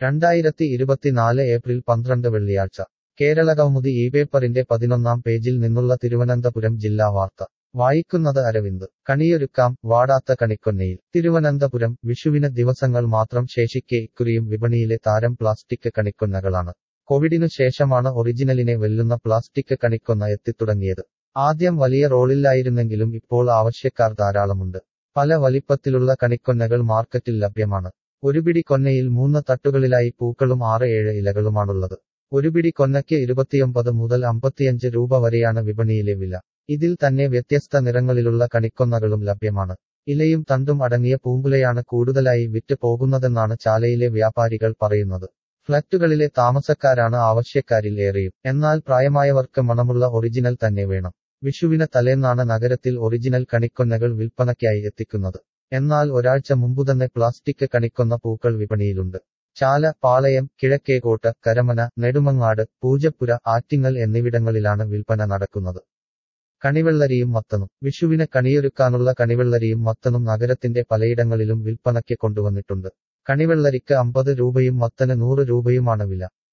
രണ്ടായിരത്തി ഇരുപത്തിനാല് ഏപ്രിൽ പന്ത്രണ്ട് വെള്ളിയാഴ്ച കേരളകൗമുദി ഈ പേപ്പറിന്റെ പതിനൊന്നാം പേജിൽ നിന്നുള്ള തിരുവനന്തപുരം ജില്ലാ വാർത്ത വായിക്കുന്നത് അരവിന്ദ് കണിയൊരുക്കാം വാടാത്ത കണിക്കൊന്നയിൽ തിരുവനന്തപുരം വിഷുവിന് ദിവസങ്ങൾ മാത്രം ശേഷിക്കെ ഇക്കുറിയും വിപണിയിലെ താരം പ്ലാസ്റ്റിക് കണിക്കൊന്നകളാണ് കോവിഡിനു ശേഷമാണ് ഒറിജിനലിനെ വെല്ലുന്ന പ്ലാസ്റ്റിക് കണിക്കൊന്ന എത്തിത്തുടങ്ങിയത് ആദ്യം വലിയ റോളില്ലായിരുന്നെങ്കിലും ഇപ്പോൾ ആവശ്യക്കാർ ധാരാളമുണ്ട് പല വലിപ്പത്തിലുള്ള കണിക്കൊന്നകൾ മാർക്കറ്റിൽ ലഭ്യമാണ് ഒരു പിടി കൊന്നയിൽ മൂന്ന് തട്ടുകളിലായി പൂക്കളും ആറ് ഏഴ് ഇലകളുമാണുള്ളത് ഒരു പിടി കൊന്നയ്ക്ക് ഇരുപത്തിയൊമ്പത് മുതൽ അമ്പത്തിയഞ്ച് രൂപ വരെയാണ് വിപണിയിലെ വില ഇതിൽ തന്നെ വ്യത്യസ്ത നിറങ്ങളിലുള്ള കണിക്കൊന്നകളും ലഭ്യമാണ് ഇലയും തണ്ടും അടങ്ങിയ പൂങ്കുലയാണ് കൂടുതലായി വിറ്റ് പോകുന്നതെന്നാണ് ചാലയിലെ വ്യാപാരികൾ പറയുന്നത് ഫ്ളാറ്റുകളിലെ താമസക്കാരാണ് ആവശ്യക്കാരിൽ ഏറെയും എന്നാൽ പ്രായമായവർക്ക് മണമുള്ള ഒറിജിനൽ തന്നെ വേണം വിഷുവിന് തലേന്നാണ് നഗരത്തിൽ ഒറിജിനൽ കണിക്കൊന്നകൾ വിൽപ്പനയ്ക്കായി എത്തിക്കുന്നത് എന്നാൽ ഒരാഴ്ച മുമ്പുതന്നെ പ്ലാസ്റ്റിക് കണിക്കൊന്ന പൂക്കൾ വിപണിയിലുണ്ട് ചാല പാളയം കിഴക്കേകോട്ട് കരമന നെടുമങ്ങാട് പൂജപ്പുര ആറ്റിങ്ങൽ എന്നിവിടങ്ങളിലാണ് വിൽപ്പന നടക്കുന്നത് കണിവെള്ളരിയും മത്തനും വിഷുവിന് കണിയൊരുക്കാനുള്ള കണിവെള്ളരിയും മത്തനും നഗരത്തിന്റെ പലയിടങ്ങളിലും വിൽപ്പനയ്ക്ക് കൊണ്ടുവന്നിട്ടുണ്ട് കണിവെള്ളരിക്ക് അമ്പത് രൂപയും മത്തന് നൂറ് രൂപയുമാണ് വില